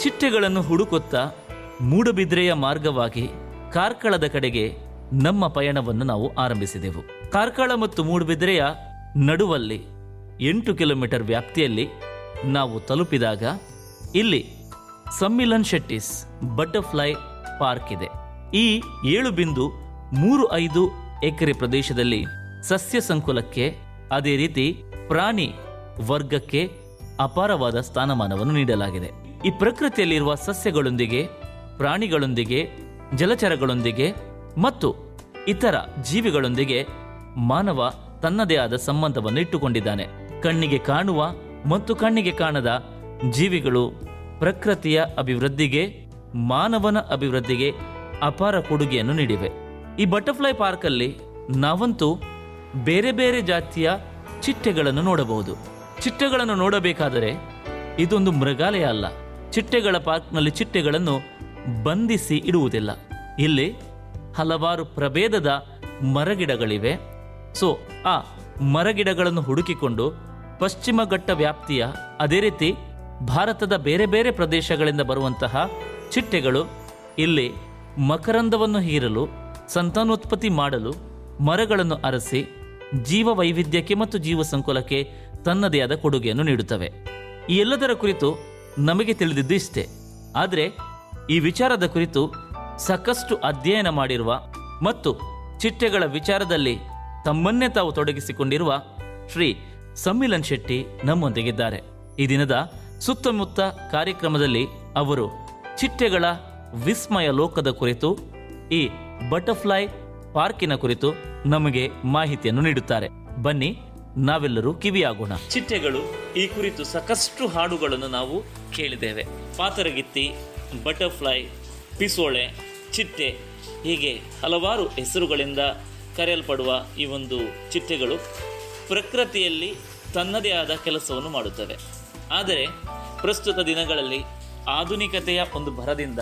ಚಿಟ್ಟೆಗಳನ್ನು ಹುಡುಕುತ್ತಾ ಮೂಡಬಿದ್ರೆಯ ಮಾರ್ಗವಾಗಿ ಕಾರ್ಕಳದ ಕಡೆಗೆ ನಮ್ಮ ಪಯಣವನ್ನು ನಾವು ಆರಂಭಿಸಿದೆವು ಕಾರ್ಕಳ ಮತ್ತು ಮೂಡಬಿದ್ರೆಯ ನಡುವಲ್ಲಿ ಎಂಟು ಕಿಲೋಮೀಟರ್ ವ್ಯಾಪ್ತಿಯಲ್ಲಿ ನಾವು ತಲುಪಿದಾಗ ಇಲ್ಲಿ ಸಮ್ಮಿಲನ್ ಶೆಟ್ಟಿಸ್ ಬಟರ್ಫ್ಲೈ ಪಾರ್ಕ್ ಇದೆ ಈ ಏಳು ಬಿಂದು ಮೂರು ಐದು ಎಕರೆ ಪ್ರದೇಶದಲ್ಲಿ ಸಸ್ಯ ಸಂಕುಲಕ್ಕೆ ಅದೇ ರೀತಿ ಪ್ರಾಣಿ ವರ್ಗಕ್ಕೆ ಅಪಾರವಾದ ಸ್ಥಾನಮಾನವನ್ನು ನೀಡಲಾಗಿದೆ ಈ ಪ್ರಕೃತಿಯಲ್ಲಿರುವ ಸಸ್ಯಗಳೊಂದಿಗೆ ಪ್ರಾಣಿಗಳೊಂದಿಗೆ ಜಲಚರಗಳೊಂದಿಗೆ ಮತ್ತು ಇತರ ಜೀವಿಗಳೊಂದಿಗೆ ಮಾನವ ತನ್ನದೇ ಆದ ಸಂಬಂಧವನ್ನು ಇಟ್ಟುಕೊಂಡಿದ್ದಾನೆ ಕಣ್ಣಿಗೆ ಕಾಣುವ ಮತ್ತು ಕಣ್ಣಿಗೆ ಕಾಣದ ಜೀವಿಗಳು ಪ್ರಕೃತಿಯ ಅಭಿವೃದ್ಧಿಗೆ ಮಾನವನ ಅಭಿವೃದ್ಧಿಗೆ ಅಪಾರ ಕೊಡುಗೆಯನ್ನು ನೀಡಿವೆ ಈ ಬಟರ್ಫ್ಲೈ ಪಾರ್ಕಲ್ಲಿ ನಾವಂತೂ ಬೇರೆ ಬೇರೆ ಜಾತಿಯ ಚಿಟ್ಟೆಗಳನ್ನು ನೋಡಬಹುದು ಚಿಟ್ಟೆಗಳನ್ನು ನೋಡಬೇಕಾದರೆ ಇದೊಂದು ಮೃಗಾಲಯ ಅಲ್ಲ ಚಿಟ್ಟೆಗಳ ಪಾರ್ಕ್ನಲ್ಲಿ ಚಿಟ್ಟೆಗಳನ್ನು ಬಂಧಿಸಿ ಇಡುವುದಿಲ್ಲ ಇಲ್ಲಿ ಹಲವಾರು ಪ್ರಭೇದದ ಮರಗಿಡಗಳಿವೆ ಸೊ ಆ ಮರಗಿಡಗಳನ್ನು ಹುಡುಕಿಕೊಂಡು ಪಶ್ಚಿಮ ಘಟ್ಟ ವ್ಯಾಪ್ತಿಯ ಅದೇ ರೀತಿ ಭಾರತದ ಬೇರೆ ಬೇರೆ ಪ್ರದೇಶಗಳಿಂದ ಬರುವಂತಹ ಚಿಟ್ಟೆಗಳು ಇಲ್ಲಿ ಮಕರಂದವನ್ನು ಹೀರಲು ಸಂತಾನೋತ್ಪತ್ತಿ ಮಾಡಲು ಮರಗಳನ್ನು ಅರಸಿ ಜೀವ ವೈವಿಧ್ಯಕ್ಕೆ ಮತ್ತು ಜೀವ ಸಂಕುಲಕ್ಕೆ ತನ್ನದೇ ಆದ ಕೊಡುಗೆಯನ್ನು ನೀಡುತ್ತವೆ ಈ ಎಲ್ಲದರ ಕುರಿತು ನಮಗೆ ತಿಳಿದಿದ್ದು ಇಷ್ಟೇ ಆದರೆ ಈ ವಿಚಾರದ ಕುರಿತು ಸಾಕಷ್ಟು ಅಧ್ಯಯನ ಮಾಡಿರುವ ಮತ್ತು ಚಿಟ್ಟೆಗಳ ವಿಚಾರದಲ್ಲಿ ತಮ್ಮನ್ನೇ ತಾವು ತೊಡಗಿಸಿಕೊಂಡಿರುವ ಶ್ರೀ ಸಮ್ಮಿಲನ್ ಶೆಟ್ಟಿ ನಮ್ಮೊಂದಿಗಿದ್ದಾರೆ ಈ ದಿನದ ಸುತ್ತಮುತ್ತ ಕಾರ್ಯಕ್ರಮದಲ್ಲಿ ಅವರು ಚಿಟ್ಟೆಗಳ ವಿಸ್ಮಯ ಲೋಕದ ಕುರಿತು ಈ ಬಟರ್ಫ್ಲೈ ಪಾರ್ಕಿನ ಕುರಿತು ನಮಗೆ ಮಾಹಿತಿಯನ್ನು ನೀಡುತ್ತಾರೆ ಬನ್ನಿ ನಾವೆಲ್ಲರೂ ಕಿವಿಯಾಗೋಣ ಚಿಟ್ಟೆಗಳು ಈ ಕುರಿತು ಸಾಕಷ್ಟು ಹಾಡುಗಳನ್ನು ನಾವು ಕೇಳಿದ್ದೇವೆ ಪಾತರಗಿತ್ತಿ ಬಟರ್ಫ್ಲೈ ಪಿಸೋಳೆ ಚಿಟ್ಟೆ ಹೀಗೆ ಹಲವಾರು ಹೆಸರುಗಳಿಂದ ಕರೆಯಲ್ಪಡುವ ಈ ಒಂದು ಚಿಟ್ಟೆಗಳು ಪ್ರಕೃತಿಯಲ್ಲಿ ತನ್ನದೇ ಆದ ಕೆಲಸವನ್ನು ಮಾಡುತ್ತವೆ ಆದರೆ ಪ್ರಸ್ತುತ ದಿನಗಳಲ್ಲಿ ಆಧುನಿಕತೆಯ ಒಂದು ಭರದಿಂದ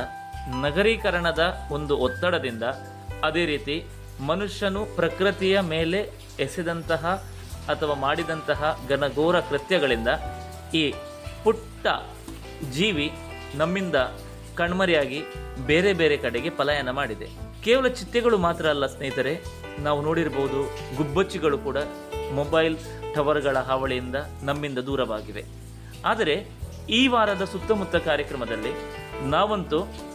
ನಗರೀಕರಣದ ಒಂದು ಒತ್ತಡದಿಂದ ಅದೇ ರೀತಿ ಮನುಷ್ಯನು ಪ್ರಕೃತಿಯ ಮೇಲೆ ಎಸೆದಂತಹ ಅಥವಾ ಮಾಡಿದಂತಹ ಘನಘೋರ ಕೃತ್ಯಗಳಿಂದ ಈ ಪುಟ್ಟ ಜೀವಿ ನಮ್ಮಿಂದ ಕಣ್ಮರೆಯಾಗಿ ಬೇರೆ ಬೇರೆ ಕಡೆಗೆ ಪಲಾಯನ ಮಾಡಿದೆ ಕೇವಲ ಚಿಟ್ಟೆಗಳು ಮಾತ್ರ ಅಲ್ಲ ಸ್ನೇಹಿತರೆ ನಾವು ನೋಡಿರಬಹುದು ಗುಬ್ಬಚ್ಚಿಗಳು ಕೂಡ ಮೊಬೈಲ್ ಟವರ್ಗಳ ಹಾವಳಿಯಿಂದ ನಮ್ಮಿಂದ ದೂರವಾಗಿವೆ ಆದರೆ ಈ ವಾರದ ಸುತ್ತಮುತ್ತ ಕಾರ್ಯಕ್ರಮದಲ್ಲಿ ನಾವಂತೂ